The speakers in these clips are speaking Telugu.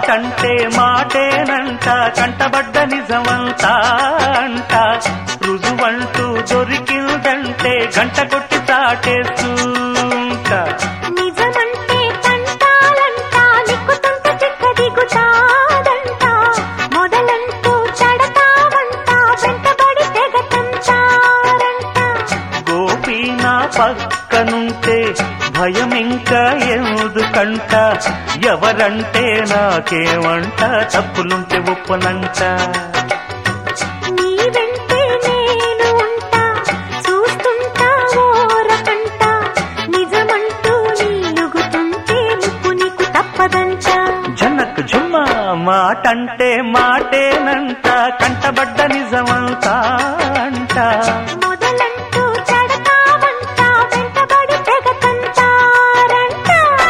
మాటంటే మాటేనంట కంటబడ్డ నిజమంతా అంట రుజువంటూ దొరికిందంటే గంట కొట్టి చాటేస్తుంట నిజమంటే తంటాలంటా నిక్కుతుంటే చిక్క దిగుతాదంట మొదలంటూ చెడతావంటా వెంటబడి తెగ తంటారంట గోపి నా పక్కనుంటే భయం ఇంకా ఎందుకంట ఎవరంటే నాకేమంట తప్పులుంటే ఒప్పనంట నీ వెంటే నేను ఉంటా చూస్తుంటా ఓరకంట నిజమంటూ నీలుగుతుంటే ముప్పు నీకు తప్పదంట జనక్ జుమ్మ మాటంటే మాటేనంట కంటబడ్డ నిజమంతా అంట మొదలంటూ చెడతావంట వెంటబడి తెగ తంటారంట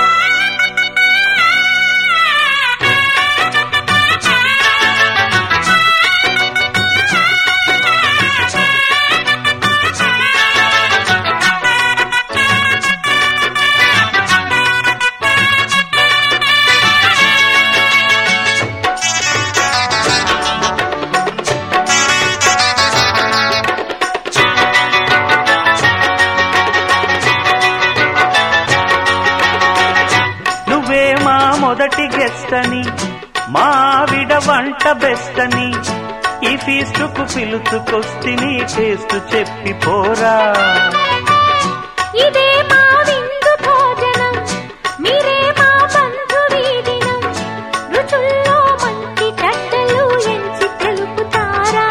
నువ్వే మా మొదటి గెస్ట్ అని మా ఆవిడ వంట బెస్ట్ అని ఈ ఫీస్టుకు పిలుచుకొస్తిని టేస్ట్ చెప్పి పోరా ఇదే మా విందు భోజనం మీరే మా బంధు వీడినం రుచుల్లో మంచి చెడ్డలు ఎంచి తెలుపుతారా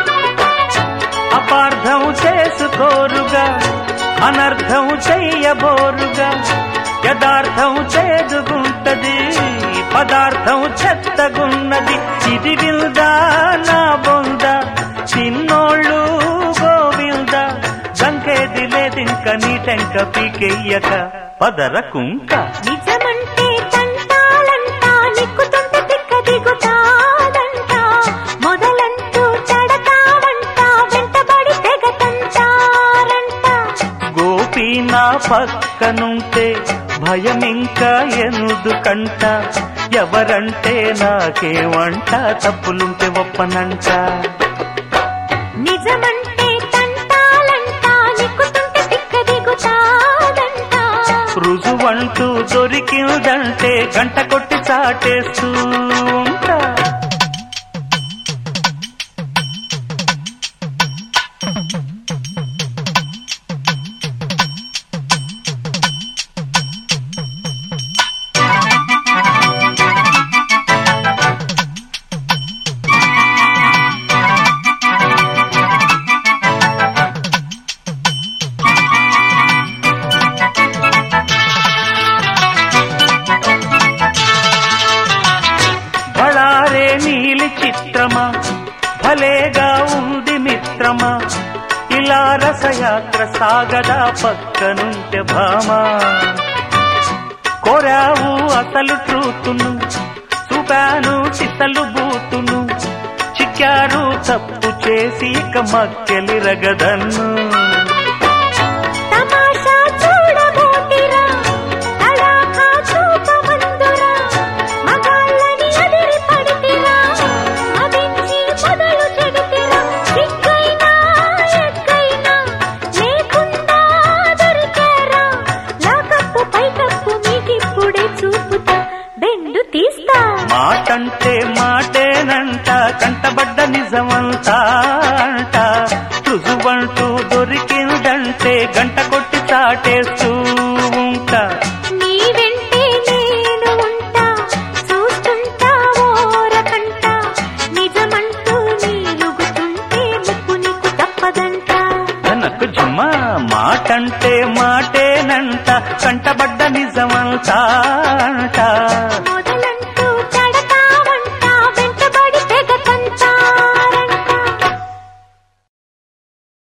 అపార్థం చేసుకోరుగా అనర్థం చెయ్యబోరుగా యథార్థం చేదుగుంటది పదార్థం చెత్తగున్నది ఇది విల్దా నా బొంద చిన్నోళ్ళు గోవింద జంకేది లేదింక నీటెంక పీకెయ్యక పదర కుంక నిజమంటే తంటాలంటా నిక్కుతుంటే తిక్క దిగుతాదంట మొదలంటూ చెడతావంట వెంటబడి తెగ తంటారంట గోపి నా పక్కనుంటే భయం ఇంకా ఎందుకంట ఎవరంటే నాకేమంట తప్పులుంటే ఒప్పనంట నిజమంటే తంటాలంటా నిక్కుతుంటే తిక్క దిగుతాదంట రుజువంటూ దొరికిందంటే గంట కొట్టి చాటేస్తూ ఉంటా బళారే నీలి చిత్రమా భలేగా ఉంది మిత్రమా ఇలా రసయాత్ర సాగదా పక్కనుంటే భామా కోరావు అసలు ట్రూతును చూపాను చిత్తలు బూతును చిక్కారు తప్పు చేసి ఇక మక్కెలి రగదన్ను తమాషా చూడబోతిరా తడాఖా చూపమందురా మగాళ్ళని అదిరి పడితిరా మదించి మొదలు చెడితిరా సిగ్గైనా ఎక్కైనా లేకుండా దొరికారా లాకప్పు పైకప్పు మీకిప్పుడే చూపుతా బెండు తీస్తా మాటంటే మాటేనంట కంటబడ్డ నిజమంతా అంట రుజువంటూ దొరికిందంటే గంట కొట్టి చాటేస్తూ ఉంటా నీ వెంటే నేను ఉంటా చూస్తుంటా ఓరకంట నిజమంటూ నీలుగుతుంటే ముప్పు నీకు తప్పదంట తనకు జుమ్మ మాటంటే మాటేనంట కంటబడ్డ నిజమంతా